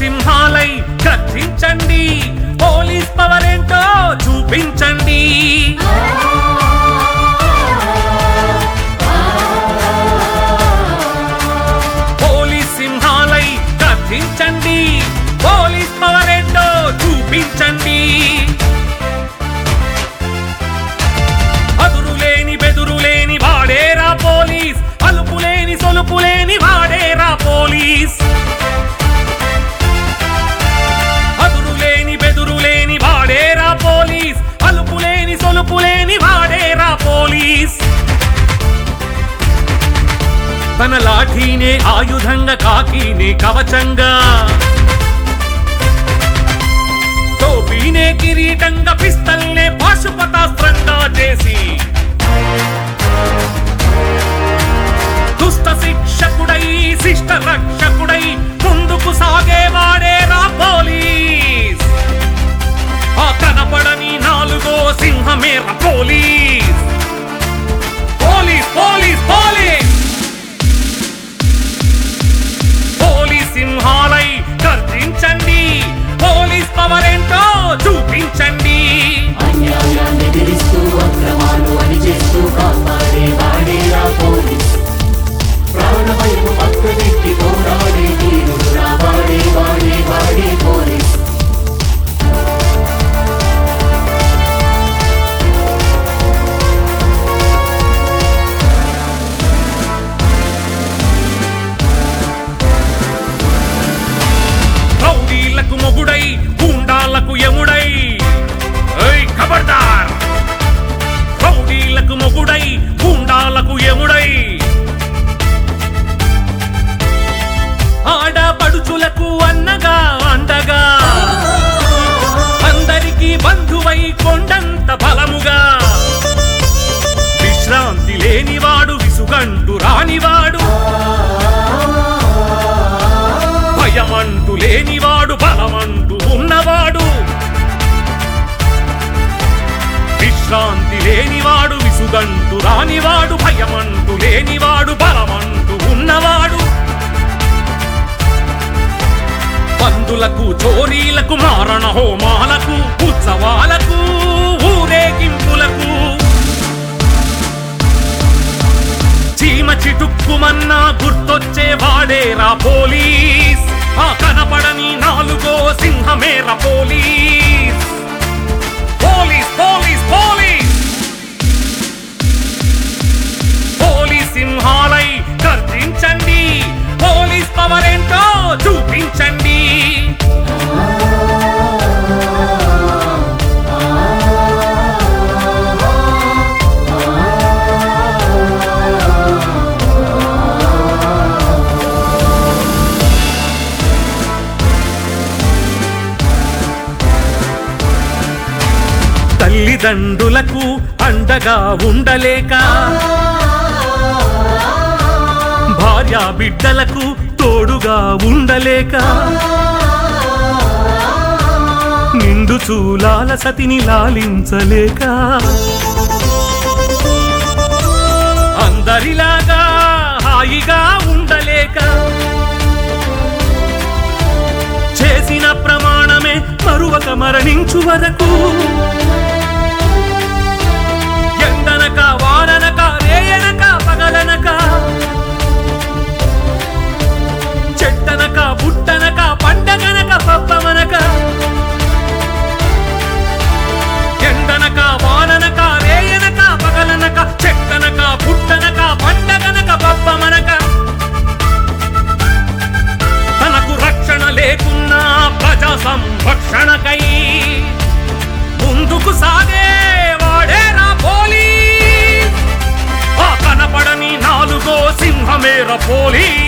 సింహాలై గర్జించండి police power ఏంటో చూపించండి పోలీస్ సింహాలై గర్జించండి పోలీస్ పవర్ ఏంటో చూపించండి అదురులేని బెదురులేని వాడేరా పోలీస్ అలుపులేని సొలుపులేని వాడేరా పోలీస్ అదురులేని బెదురులేని వాడేరా పోలీస్ అలుపులేని సొలుపులేని వాడేరా పోలీస్ తన లాఠీనే ఆయుధంగా కాకీనే కవచంగా టోపీనే కిరీటంగా పిస్తల్నే పాశుపతాస్త్రంగా చేసి దుష్ట శిక్షకుడై శిష్ట రక్షకుడై ముందుకు సాగేవాడేరా పోలీస్ ఆ కనపడని నాలుగో సింహమేర police police police police police సింహాలై గర్జించండి పోలీస్ పవర్ ఏంటో చూపించండి అన్యాయాన్ని ఎదిరిస్తూ అక్రమాలు అణిచేస్తూ కాపాడే వాడేరా పోలీస్ ప్రాణభయం పక్కనెట్టి పోరాడే తీరుడు వాడే వాడే వాడే పోలీస్ రౌడీలకు మొగుడై గూండాలకు ఎముడై ఏయ్ ఖబర్దార్ రౌడీలకు మొగుడై గూండాలకు ఎముడై ఆడపడుచులకు అన్నగా అండగా అందరికీ బంధువై కొండంత బలముగా విశ్రాంతి లేనివాడు విసుగంటు రానివాడు భయమంటూ లేనివాడు బలమంటూ ఉన్నవాడు విశ్రాంతి లేనివాడు విసుగంటు రానివాడు భయమంటూ లేనివాడు బలమంటూ ఉన్నవాడు పందులకు చోరీలకు మారణ హోమాలకు ఉత్సవాలకు ఊరేగింపులకు చీమ చిటుక్కుమన్నా గుర్తొచ్చే వాడేరా పోలీస్ ఆ కనపడని నాలుగో సింహమేరా police police police police police సింహాలై గర్జించండి పోలీస్ పవర్ ఏంటో చూపించండి తల్లిదండ్రులకు అండగా ఉండలేక భార్యా బిడ్డలకు తోడుగా ఉండలేక నిండు చూలాల సతిని లాలించలేక అందరిలాగా హాయిగా ఉండలేక చేసిన ప్రమాణమే మరువక మరణించు వరకు ఎండనక వాననక రేయనక పగలనక చెట్టనక పుట్టనక పండగనక పప్పమనక ఎండనక వాననక రేయనక పగలనక చెట్టనక పుట్టనక పండగనక పప్పమనక తనకు రక్షణ లేకున్నా ప్రజా సంరక్షణకై ముందుకు సాగే వాడేరా పోలీస్ ఆ కనపడని నాలుగో సింహమేర పోలీస్